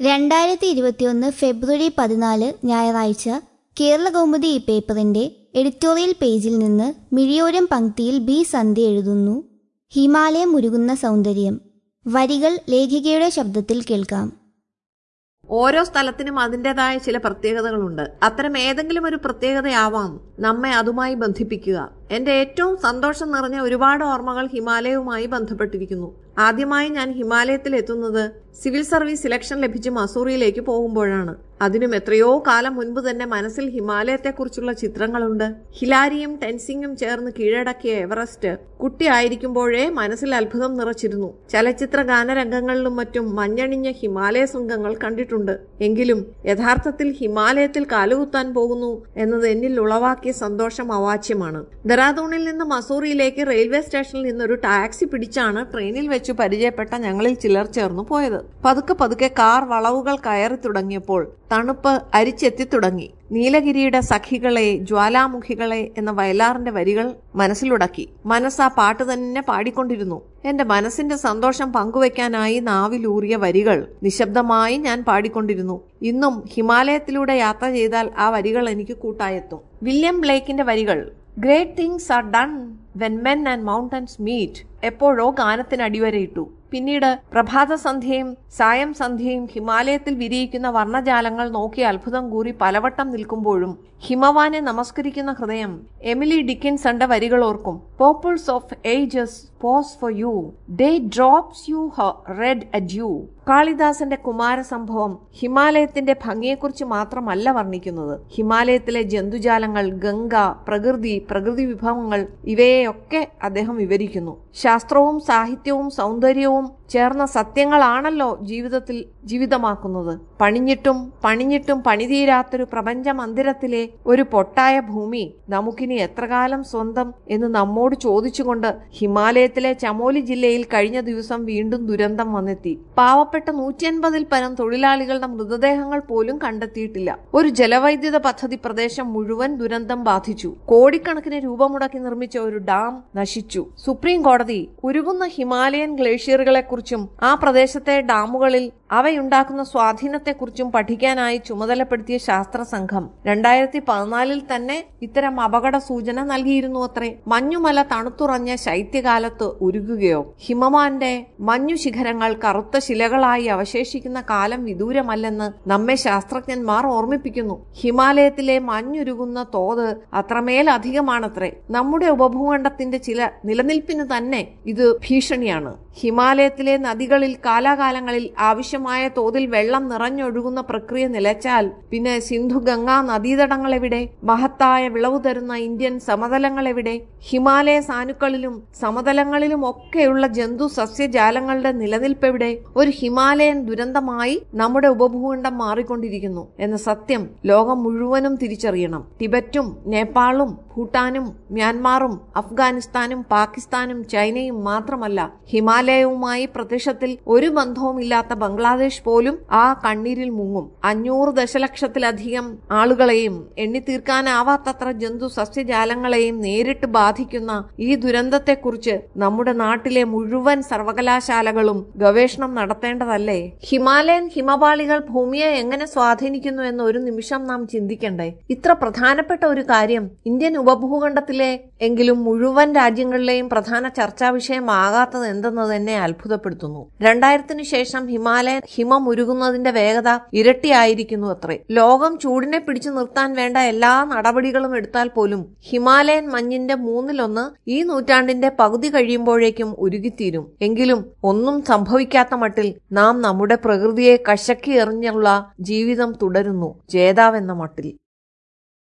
രണ്ടായിരത്തി ഇരുപത്തിയൊന്ന് ഫെബ്രുവരി പതിനാല് ഞായറാഴ്ച കേരള കൗമുദി ഈ പേപ്പറിന്റെ എഡിറ്റോറിയൽ പേജിൽ നിന്ന് മിഴിയോരം പങ്ക്തിയിൽ ബി സന്ധ്യ എഴുതുന്നു ഹിമാലയം ഉരുകുന്ന സൗന്ദര്യം വരികൾ ലേഖികയുടെ ശബ്ദത്തിൽ കേൾക്കാം ഓരോ സ്ഥലത്തിനും അതിൻ്റെതായ ചില പ്രത്യേകതകളുണ്ട് അത്തരം ഏതെങ്കിലും ഒരു പ്രത്യേകതയാവാം നമ്മെ അതുമായി ബന്ധിപ്പിക്കുക എന്റെ ഏറ്റവും സന്തോഷം നിറഞ്ഞ ഒരുപാട് ഓർമ്മകൾ ഹിമാലയവുമായി ബന്ധപ്പെട്ടിരിക്കുന്നു ആദ്യമായി ഞാൻ ഹിമാലയത്തിൽ എത്തുന്നത് സിവിൽ സർവീസ് സിലക്ഷൻ ലഭിച്ച് മസൂറിയിലേക്ക് പോകുമ്പോഴാണ് അതിനും എത്രയോ കാലം മുൻപ് തന്നെ മനസ്സിൽ ഹിമാലയത്തെക്കുറിച്ചുള്ള ചിത്രങ്ങളുണ്ട് ഹിലാരിയും ടെൻസിങ്ങും ചേർന്ന് കീഴടക്കിയ എവറസ്റ്റ് കുട്ടിയായിരിക്കുമ്പോഴേ മനസ്സിൽ അത്ഭുതം നിറച്ചിരുന്നു ചലച്ചിത്ര ഗാനരംഗങ്ങളിലും മറ്റും മഞ്ഞണിഞ്ഞ ഹിമാലയ ശൃംഗങ്ങൾ കണ്ടിട്ടുണ്ട് എങ്കിലും യഥാർത്ഥത്തിൽ ഹിമാലയത്തിൽ കാലുകുത്താൻ പോകുന്നു എന്നത് എന്നിൽ ഉളവാക്കിയ സന്തോഷം അവാച്യമാണ് ദറാദൂണിൽ നിന്ന് മസൂറിയിലേക്ക് റെയിൽവേ സ്റ്റേഷനിൽ നിന്നൊരു ടാക്സി പിടിച്ചാണ് ട്രെയിനിൽ വെച്ച് പരിചയപ്പെട്ട ഞങ്ങളിൽ ചിലർ ചേർന്നു പോയത് പതുക്കെ പതുക്കെ കാർ വളവുകൾ കയറി തുടങ്ങിയപ്പോൾ തണുപ്പ് അരിച്ചെത്തി തുടങ്ങി നീലഗിരിയുടെ സഖികളെ ജ്വാലാമുഖികളെ എന്ന വയലാറിന്റെ വരികൾ മനസ്സിലുടക്കി മനസ്സ് ആ പാട്ട് തന്നെ പാടിക്കൊണ്ടിരുന്നു എന്റെ മനസ്സിന്റെ സന്തോഷം പങ്കുവെക്കാനായി നാവിലൂറിയ വരികൾ നിശബ്ദമായി ഞാൻ പാടിക്കൊണ്ടിരുന്നു ഇന്നും ഹിമാലയത്തിലൂടെ യാത്ര ചെയ്താൽ ആ വരികൾ എനിക്ക് കൂട്ടായെത്തും വില്യം ബ്ലേക്കിന്റെ വരികൾ great things are done when men and mountains meet എപ്പോഴോ ഗാനത്തിന് അടിവരയിട്ടു പിന്നീട് പ്രഭാത സന്ധ്യയും സായം സന്ധ്യയും ഹിമാലയത്തിൽ വിരിയിക്കുന്ന വർണ്ണജാലങ്ങൾ നോക്കി അത്ഭുതം കൂറി പലവട്ടം നിൽക്കുമ്പോഴും ഹിമവാനെ നമസ്കരിക്കുന്ന ഹൃദയം എമിലി ഡിക്കിൻസന്റെ വരികൾ ഓർക്കും peoples of ages pause for you day drops you red adieu കാളിദാസന്റെ കുമാരസംഭവം ഹിമാലയത്തിന്റെ ഭംഗിയെക്കുറിച്ച് മാത്രമല്ല വർണ്ണിക്കുന്നത് ഹിമാലയത്തിലെ ജന്തുജാലങ്ങൾ ഗംഗ പ്രകൃതി പ്രകൃതി വിഭവങ്ങൾ ഇവയെയൊക്കെ അദ്ദേഹം വിവരിക്കുന്നു ശാസ്ത്രവും സാഹിത്യവും സൗന്ദര്യവും ചേർന്ന സത്യങ്ങളാണല്ലോ ജീവിതത്തിൽ ജീവിതമാക്കുന്നത് പണിഞ്ഞിട്ടും പണിഞ്ഞിട്ടും പണിതീരാത്തൊരു പ്രപഞ്ച മന്ദിരത്തിലെ ഒരു പൊട്ടായ ഭൂമി നമുക്കിനി എത്ര കാലം സ്വന്തം എന്ന് നമ്മോട് ചോദിച്ചുകൊണ്ട് ഹിമാലയത്തിലെ ചമോലി ജില്ലയിൽ കഴിഞ്ഞ ദിവസം വീണ്ടും ദുരന്തം വന്നെത്തി പാവപ്പെട്ട നൂറ്റി അൻപതിൽ പരം തൊഴിലാളികളുടെ മൃതദേഹങ്ങൾ പോലും കണ്ടെത്തിയിട്ടില്ല ഒരു ജലവൈദ്യുത പദ്ധതി പ്രദേശം മുഴുവൻ ദുരന്തം ബാധിച്ചു കോടിക്കണക്കിന് രൂപ മുടക്കി നിർമ്മിച്ച ഒരു ഡാം നശിച്ചു സുപ്രീം കോടതി ഉരുകുന്ന ഹിമാലയൻ ഗ്ലേഷ്യറുകളെ കുറിച്ചും ആ പ്രദേശത്തെ ഡാമുകളിൽ അവയുണ്ടാക്കുന്ന സ്വാധീനത്തെക്കുറിച്ചും പഠിക്കാനായി ചുമതലപ്പെടുത്തിയ ശാസ്ത്ര സംഘം രണ്ടായിരത്തി പതിനാലിൽ തന്നെ ഇത്തരം അപകട സൂചന നൽകിയിരുന്നു അത്രേ മഞ്ഞുമല തണുത്തുറഞ്ഞ ശൈത്യകാലത്ത് ഉരുകുകയോ ഹിമമാന്റെ മഞ്ഞു ശിഖരങ്ങൾ കറുത്ത ശിലകളായി അവശേഷിക്കുന്ന കാലം വിദൂരമല്ലെന്ന് നമ്മെ ശാസ്ത്രജ്ഞന്മാർ ഓർമ്മിപ്പിക്കുന്നു ഹിമാലയത്തിലെ മഞ്ഞുരുകുന്ന തോത് അത്രമേൽ അധികമാണത്രേ നമ്മുടെ ഉപഭൂഖണ്ഡത്തിന്റെ ചില നിലനിൽപ്പിന് തന്നെ ഇത് ഭീഷണിയാണ് ഹിമാലയത്തിലെ നദികളിൽ കാലാകാലങ്ങളിൽ ആവശ്യമായ തോതിൽ വെള്ളം നിറഞ്ഞൊഴുകുന്ന പ്രക്രിയ നിലച്ചാൽ പിന്നെ സിന്ധു ഗംഗാ നദീതടങ്ങൾ എവിടെ മഹത്തായ വിളവ് തരുന്ന ഇന്ത്യൻ സമതലങ്ങൾ എവിടെ ഹിമാലയ സാനുക്കളിലും സമതലങ്ങളിലും ഒക്കെയുള്ള ജന്തു സസ്യജാലങ്ങളുടെ നിലനിൽപ്പ് എവിടെ ഒരു ഹിമാലയൻ ദുരന്തമായി നമ്മുടെ ഉപഭൂഖണ്ഡം മാറിക്കൊണ്ടിരിക്കുന്നു എന്ന സത്യം ലോകം മുഴുവനും തിരിച്ചറിയണം ടിബറ്റും നേപ്പാളും ഭൂട്ടാനും മ്യാൻമാറും അഫ്ഗാനിസ്ഥാനും പാകിസ്ഥാനും ചൈനയും മാത്രമല്ല ഹിമാലയവുമായി പ്രത്യക്ഷത്തിൽ ഒരു ബന്ധവുമില്ലാത്ത ബംഗ്ലാദേശ് പോലും ആ കണ്ണീരിൽ മുങ്ങും അഞ്ഞൂറ് ദശലക്ഷത്തിലധികം ആളുകളെയും എണ്ണിത്തീർക്കാനാവാത്തത്ര ജന്തു സസ്യജാലങ്ങളെയും നേരിട്ട് ബാധിക്കുന്ന ഈ ദുരന്തത്തെക്കുറിച്ച് നമ്മുടെ നാട്ടിലെ മുഴുവൻ സർവകലാശാലകളും ഗവേഷണം നടത്തേണ്ടതല്ലേ ഹിമാലയൻ ഹിമപാളികൾ ഭൂമിയെ എങ്ങനെ സ്വാധീനിക്കുന്നു എന്ന് ഒരു നിമിഷം നാം ചിന്തിക്കണ്ടേ ഇത്ര പ്രധാനപ്പെട്ട ഒരു കാര്യം ഇന്ത്യൻ ഉപഭൂഖണ്ഡത്തിലെ എങ്കിലും മുഴുവൻ രാജ്യങ്ങളിലെയും പ്രധാന ചർച്ചാ വിഷയമാകാത്തത് എന്തെന്നത് എന്നെ അത്ഭുതപ്പെടുത്തുന്നു രണ്ടായിരത്തിനു ശേഷം ഹിമാലയൻ ഹിമം ഉരുകുന്നതിന്റെ വേഗത ഇരട്ടിയായിരിക്കുന്നു അത്രേ ലോകം ചൂടിനെ പിടിച്ചു നിർത്താൻ വേണ്ട എല്ലാ നടപടികളും എടുത്താൽ പോലും ഹിമാലയൻ മഞ്ഞിന്റെ മൂന്നിലൊന്ന് ഈ നൂറ്റാണ്ടിന്റെ പകുതി കഴിയുമ്പോഴേക്കും ഉരുകിത്തീരും എങ്കിലും ഒന്നും സംഭവിക്കാത്ത മട്ടിൽ നാം നമ്മുടെ പ്രകൃതിയെ കശക്കി എറിഞ്ഞുള്ള ജീവിതം തുടരുന്നു ജേതാവെന്ന മട്ടിൽ